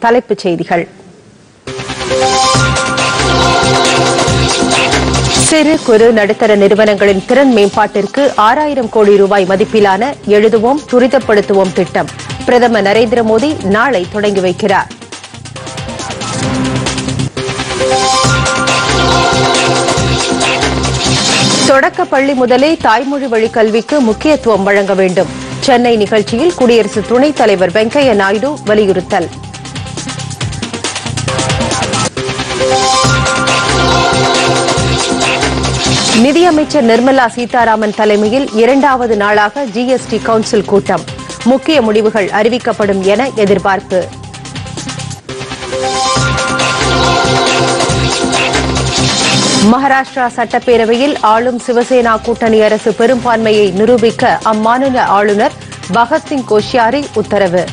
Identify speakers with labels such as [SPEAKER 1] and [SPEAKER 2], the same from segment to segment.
[SPEAKER 1] தலைப்புச் செய்திகள் சிறு குறு நடுத்தர நிறுவனங்களின் திறன் மேம்பாட்டிற்கு ஆறாயிரம் கோடி ரூபாய் மதிப்பிலான எழுதுவோம் துரிதப்படுத்துவோம் திட்டம் பிரதமர் நரேந்திர மோடி நாளை தொடங்கி வைக்கிறார் தொடக்க பள்ளி முதலே தாய்மொழி வழி கல்விக்கு முக்கியத்துவம் வழங்க வேண்டும் சென்னை நிகழ்ச்சியில் குடியரசு துணைத் தலைவர் வெங்கையா நாயுடு வலியுறுத்தல் நிதியமைச்சர் நிர்மலா சீதாராமன் தலைமையில் இரண்டாவது நாளாக ஜிஎஸ்டி கவுன்சில் கூட்டம் முக்கிய முடிவுகள் அறிவிக்கப்படும் என எதிர்பார்ப்பு மகாராஷ்டிரா சட்டப்பேரவையில் ஆளும் சிவசேனா கூட்டணி அரசு பெரும்பான்மையை நிரூபிக்க அம்மாநில ஆளுநர் பகத்சிங் கோஷ்யாரி உத்தரவு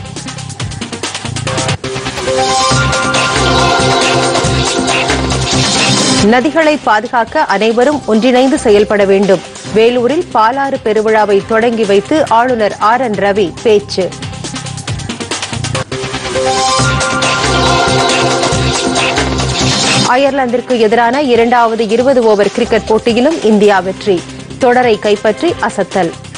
[SPEAKER 1] நதிகளை பாதுகாக்க அனைவரும் ஒன்றிணைந்து செயல்பட வேண்டும் வேலூரில் பாலாறு பெருவிழாவை தொடங்கி வைத்து ஆளுநர் ஆர் என் ரவி பேச்சு அயர்லாந்திற்கு எதிரான இரண்டாவது இருபது ஓவர் கிரிக்கெட் போட்டியிலும் இந்தியா வெற்றி தொடரை கைப்பற்றி அசத்தல்